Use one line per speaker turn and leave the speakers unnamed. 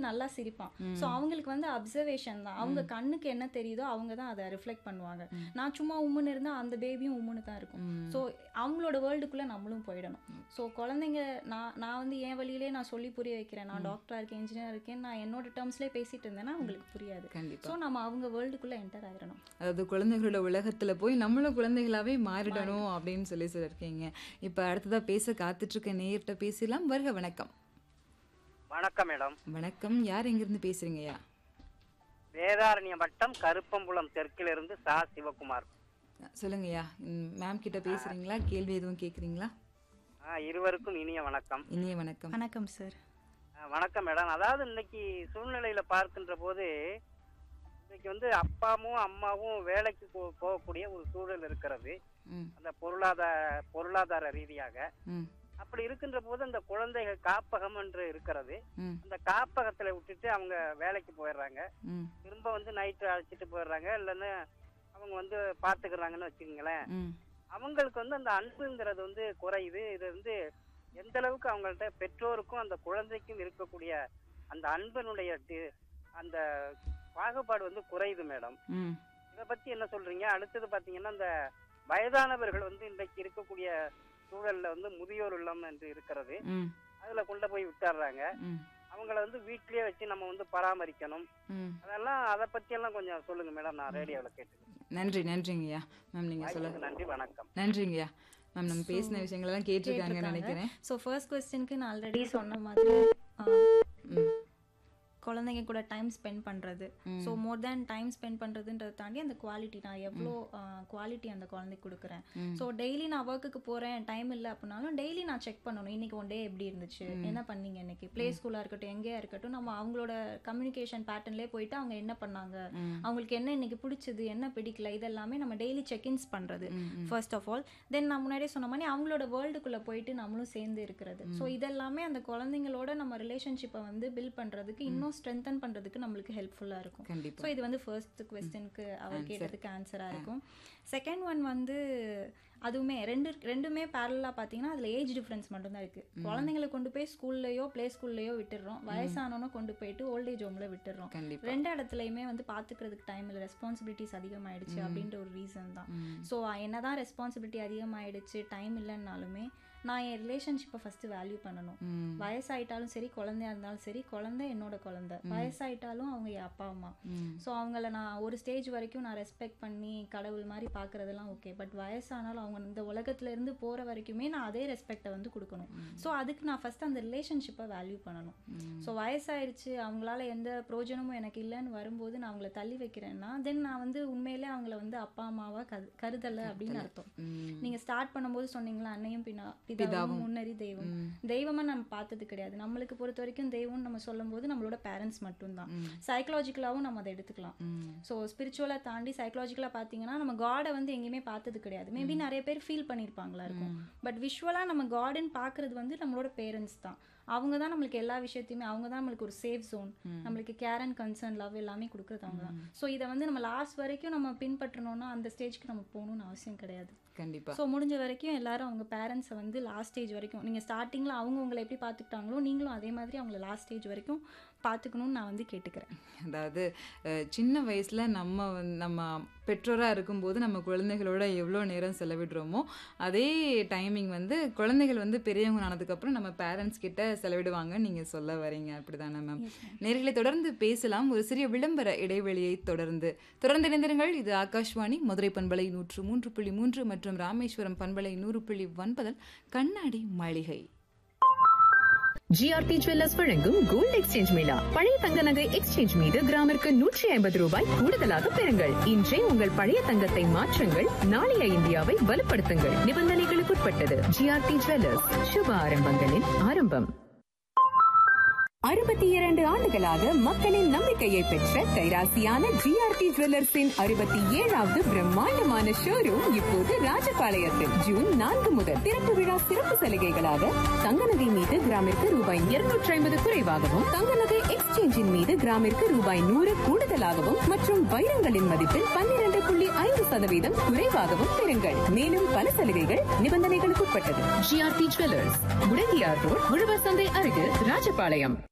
நல்லா சிரிப்பான் ஸோ அவங்களுக்கு வந்து அப்சர்வேஷன் தான் அவங்க கண்ணுக்கு என்ன தெரியுதோ அவங்க தான் அதை ரிஃப்ளெக்ட் பண்ணுவாங்க நான் சும்மா உம்முன்னு இருந்தால் அந்த பேபியும் உம்முன்னு தான் இருக்கும் ஸோ அவங்களோட வேர்ல்டுக்குள்ளே நம்மளும் போயிடணும் ஸோ குழந்தைங்க நான் நான் வந்து என் வழியிலே நான் சொல்லி புரிய வைக்கிறேன் நான் டாக்டராக இருக்கேன் இன்ஜினியர் இருக்கேன் நான் என்னோட டேர்ம்ஸ்லேயே பேசிட்டு இருந்தேன்னா அவங்களுக்கு புரியாது
கண்டிப்பா
ஸோ நம்ம அவங்க வேர்ல்டுக்குள்ளே என்டர் ஆயிடணும்
அதாவது குழந்தைகளோட உலகத்துல போய் நம்மளும் குழந்தைகளாவே மாறிடணும் அப்படின்னு சொல்லி சொல்லியிருக்கீங்க இப்ப அடுத்ததா பேச காத்துட்டு இருக்க நேர்கிட்ட பேசலாம் வருக வணக்கம்
வணக்கம் மேடம்
வணக்கம் யார் எங்கிருந்து பேசுறீங்கய்யா
வேதாரண்ய வட்டம் கருப்பம்புலம் தெற்கிலிருந்து சா சிவகுமார்
சொல்லுங்கய்யா மேம் கிட்ட பேசுறீங்களா கேள்வி எதுவும் கேக்குறீங்களா
ஆ, இருவருக்கும் இனிய வணக்கம்
இனிய வணக்கம்
வணக்கம் சார்
ஆ, வணக்கம் மேடம் அதாவது இன்னைக்கு சூழ்நிலையில பார்க்கின்ற போது இன்னைக்கு வந்து அப்பாவும் அம்மாவும் வேலைக்கு போ- போகக்கூடிய ஒரு சூழல் இருக்கிறது
ம்
அந்த பொருளாதார பொருளாதார ரீதியாக
ம்
அப்படி இருக்கின்ற போது அந்த குழந்தைகள் காப்பகம் என்று இருக்கிறது
ம்
அந்த காப்பகத்துல விட்டுட்டு அவங்க வேலைக்கு போயிடுறாங்க
ம்
திரும்ப வந்து நைட்டு அழைச்சிட்டு போயிடுறாங்க இல்லைன்னா அவங்க வந்து பாத்துக்கிறாங்கன்னு வச்சுக்கோங்களேன்
ம்
அவங்களுக்கு வந்து அந்த அன்புங்கிறது வந்து குறையுது இது வந்து எந்த அளவுக்கு அவங்கள்ட்ட பெற்றோருக்கும் அந்த குழந்தைக்கும் இருக்கக்கூடிய அந்த அன்பினுடைய டி- அந்த பாகுபாடு வந்து குறையுது மேடம்
ம்
இதை பத்தி என்ன சொல்றீங்க அடுத்தது பாத்தீங்கன்னா இந்த வயதானவர்கள் வந்து இன்றைக்கு இருக்கக்கூடிய சூழல்ல வந்து முதியோர் இல்லம் என்று இருக்கிறது
ம்
அதுல கொண்டு போய் விட்டுறாங்க
ம்
அவங்கள வந்து வீட்லயே வச்சு நம்ம வந்து பராமரிக்கணும்
ம்
அதெல்லாம் அதை பத்தி எல்லாம் கொஞ்சம் சொல்லுங்க மேடம் நான் ரேடியோவில் கேட்டுக்கிறேன்
நன்றி நன்றிங்கய்யா மேம் நீங்க சொல்ல
வாய்ப்புக்கு நன்றி வணக்கம்
நன்றிங்கய்யா மேம் நம்ம பேசின விஷயங்களெல்லாம் கேட்டிருக்காங்கன்னு நினைக்கிறேன்
ஸோ ஃபர்ஸ்ட் கொஸ்டினுக்கு நான் ஆல்ரெடி சொன்ன மாதிரி ஆ,
ம்
குழந்தைங்க கூட டைம் ஸ்பெண்ட் பண்ணுறது
hmm.
So more than time spend பண்ணுறதுன்றதை தாண்டி அந்த குவாலிட்டி நான் எவ்வளோ குவாலிட்டி அந்த குழந்தைக்கு கொடுக்குறேன்
ம்.
ஸோ டெய்லி நான் ஒர்க்குக்கு போகிறேன் டைம் இல்லை அப்படின்னாலும் டெய்லி நான் செக் பண்ணணும் இன்னைக்கு ஒன் டே எப்படி இருந்துச்சு என்ன பண்ணீங்க இன்னைக்கு ப்ளே ஸ்கூலாக இருக்கட்டும் எங்கேயா இருக்கட்டும் நம்ம அவங்களோட கம்யூனிகேஷன் பேட்டர்ன்லேயே போயிட்டு அவங்க என்ன பண்ணாங்க
ம்.
அவங்களுக்கு என்ன இன்னைக்கு பிடிச்சது என்ன பிடிக்கல இதெல்லாமே நம்ம டெய்லி செக்இன்ஸ் பண்ணுறது
ம், ம்.
ஃபர்ஸ்ட் ஆஃப் ஆல் தென் நான் முன்னாடியே சொன்ன மாதிரி அவங்களோட வேர்ல்டுக்குள்ளே போயிட்டு நம்மளும் சேர்ந்து இருக்கிறது ஸோ இதெல்லாமே அந்த குழந்தைங்களோட நம்ம ரிலேஷன்ஷிப்பை வந்து பில்ட் பண்ணுறதுக்கு இன்னும் ஸ்ட்ரென்தன் பண்ணுறதுக்கு நம்மளுக்கு ஹெல்ப்ஃபுல்லாக இருக்கும்
கண்டிப்பா
ஸோ இது வந்து ஃபர்ஸ்ட் கொஸ்டினுக்கு அவர் கேட்டதுக்கு ஆன்சராக இருக்கும் செகண்ட் ஒன் வந்து அதுவுமே ரெண்டு ரெண்டுமே பேரலாக பார்த்தீங்கன்னா அதில் ஏஜ் டிஃப்ரென்ஸ் மட்டும்தான் இருக்குது குழந்தைங்களை கொண்டு போய் ஸ்கூல்லையோ ப்ளே ஸ்கூல்லையோ விட்டுடுறோம் வயசானவனோ கொண்டு போயிட்டு ஓல்டேஜ் ஹோமில் விட்டுடுறோம்
கண்டிப்பா
ரெண்டு இடத்துலையுமே வந்து பார்த்துக்கிறதுக்கு டைம் இல்லை ரெஸ்பான்சிபிலிட்டிஸ் அதிகமாயிடுச்சு அப்படின்ற ஒரு ரீசன் தான்
ம்.
ஸோ என்னதான் ரெஸ்பான்சிபிலிட்டி அதிகமாயிடுச்சு டைம் இல்லைன்னாலுமே நான் என் ரிலேஷன்ஷிப்பை ஃபஸ்ட்டு வேல்யூ பண்ணணும்
ம்
வயசாயிட்டாலும் சரி குழந்தையா இருந்தாலும் சரி குழந்தை என்னோட குழந்தை வயசாயிட்டாலும் அவங்க என் அப்பா அம்மா
ம்
ஸோ அவங்கள நான் ஒரு ஸ்டேஜ் வரைக்கும் நான் ரெஸ்பெக்ட் பண்ணி கடவுள் மாதிரி பார்க்குறதெல்லாம் ஓகே பட் வயசானாலும் அவங்க இந்த உலகத்துல இருந்து போகிற வரைக்குமே நான் அதே ரெஸ்பெக்டை வந்து கொடுக்கணும் ஸோ அதுக்கு நான் ஃபஸ்ட் அந்த ரிலேஷன்ஷிப்பை வேல்யூ பண்ணணும் ஸோ வயசாயிருச்சு அவங்களால எந்த பிரயோஜனமும் எனக்கு இல்லைன்னு வரும்போது நான் அவங்கள தள்ளி வைக்கிறேன்னா தென் நான் வந்து உண்மையிலே அவங்கள வந்து அப்பா அம்மாவா கரு கருதலை அப்படின்னு அர்த்தம்
ம்
நீங்க ஸ்டார்ட் பண்ணும்போது சொன்னீங்களா அன்னையும் பின்னா
பிதாவும்.
பிதாவும் முன்னறி தெய்வம்
ம்.
தெய்வமா நம்ம பார்த்தது கிடையாது நம்மளுக்கு பொறுத்த வரைக்கும் தெய்வம்னு நம்ம சொல்லும்போது நம்மளோட பேரண்ட்ஸ் மட்டும்தான்
ம்.
சைக்கலாஜிக்கலாவும் நம்ம அதை எடுத்துக்கலாம்
ம்
ஸோ ஸ்பிரிச்சுவலாக தாண்டி சைக்கலாஜிக்கலாக பார்த்தீங்கன்னா நம்ம காடை வந்து எங்கேயுமே பார்த்தது கிடையாது மேபி நிறைய பேர் ஃபீல் பண்ணியிருப்பாங்களா இருக்கும் பட் விஷுவலாக நம்ம கார்டன் பார்க்குறது வந்து நம்மளோட பேரண்ட்ஸ் தான் அவங்க தான் நம்மளுக்கு எல்லா விஷயத்தையுமே அவங்க தான் நம்மளுக்கு ஒரு சேஃப் ஜோன் நம்மளுக்கு கேர் அண்ட் கன்சர்ன் லவ் எல்லாமே கொடுக்குறது அவங்க தான் ஸோ இதை வந்து நம்ம லாஸ்ட் வரைக்கும் நம்ம பின்பற்றணும்னா அந்த ஸ்டேஜ்க்கு நம்ம போகணும்னு அவசியம் கிடையாது
கண்டிப்பா
ஸோ முடிஞ்ச வரைக்கும் எல்லாரும் அவங்க பேரண்ட்ஸை வந்து லாஸ்ட் ஸ்டேஜ் வரைக்கும் நீங்கள் ஸ்டார்டிங்கில் அவங்க உங்களை எப்படி பார்த்துக்கிட்டாங்களோ நீங்களும் அதே மாதிரி அவங்கள லாஸ்ட் ஸ்டேஜ் வரைக்கும் பார்த்துக்கணும்னு நான் வந்து கேட்டுக்கிறேன்
அதாவது அஹ், சின்ன வயசுல நம்ம வந்து நம்ம பெற்றோரா இருக்கும்போது நம்ம குழந்தைகளோட எவ்வளோ நேரம் செலவிடுறோமோ அதே டைமிங் வந்து குழந்தைகள் வந்து பெரியவங்க ஆனதுக்கப்புறம் நம்ம பேரண்ட்ஸ் கிட்ட செலவிடுவாங்க நீங்க சொல்ல வரீங்க அப்படிதானே மேம் நேர்களை தொடர்ந்து பேசலாம் ஒரு சிறிய விளம்பர இடைவெளியை தொடர்ந்து தொடர்ந்து இணைந்திருங்கள் இது ஆகாஷ்வாணி மதுரை பண்பலை நூற்று மூன்று புள்ளி மூன்று மற்றும் ராமேஸ்வரம் பண்பலை நூறு புள்ளி ஒன்பதில் கண்ணாடி மாளிகை
ஜிஆர்டி ஜுவல்லர்ஸ் வழங்கும் கோல்ட் எக்ஸ்சேஞ்ச் மேளா பழைய தங்க நகை எக்ஸ்சேஞ்ச் மீது கிராமிற்கு நூற்றி ஐம்பது ரூபாய் கூடுதலாக பெறுங்கள் இன்றே உங்கள் பழைய தங்கத்தை மாற்றுங்கள் நாளைய இந்தியாவை வலுப்படுத்துங்கள் நிபந்தனைகளுக்குட்பட்டது ஜிஆர்டி ஜுவல்லர்ஸ் சுப ஆரம்பங்களின் ஆரம்பம் அறுபத்தி இரண்டு ஆண்டுகளாக மக்களின் நம்பிக்கையை பெற்ற கைராசியான ஜிஆர்டி ஜுவல்லர்ஸின் அறுபத்தி ஏழாவது பிரம்மாண்டமான ஷோரூம் இப்போது ராஜபாளையத்தில் ஜூன் நான்கு முதல் திறப்பு விழா சிறப்பு சலுகைகளாக தங்க நகை மீது கிராமிற்கு ரூபாய் இருநூற்றி ஐம்பது குறைவாகவும் தங்க நகை எக்ஸ்சேஞ்சின் மீது கிராமிற்கு ரூபாய் நூறு கூடுதலாகவும் மற்றும் வைரங்களின் மதிப்பில் பன்னிரண்டு புள்ளி ஐந்து சதவீதம் குறைவாகவும் பெறுங்கள் மேலும் பல சலுகைகள் நிபந்தனைகளுக்குட்பட்டது ஜிஆர்டி ஜுவல்லர்ஸ் முடங்கியார் ரோட் உழவர் சந்தை அருகில் ராஜபாளையம்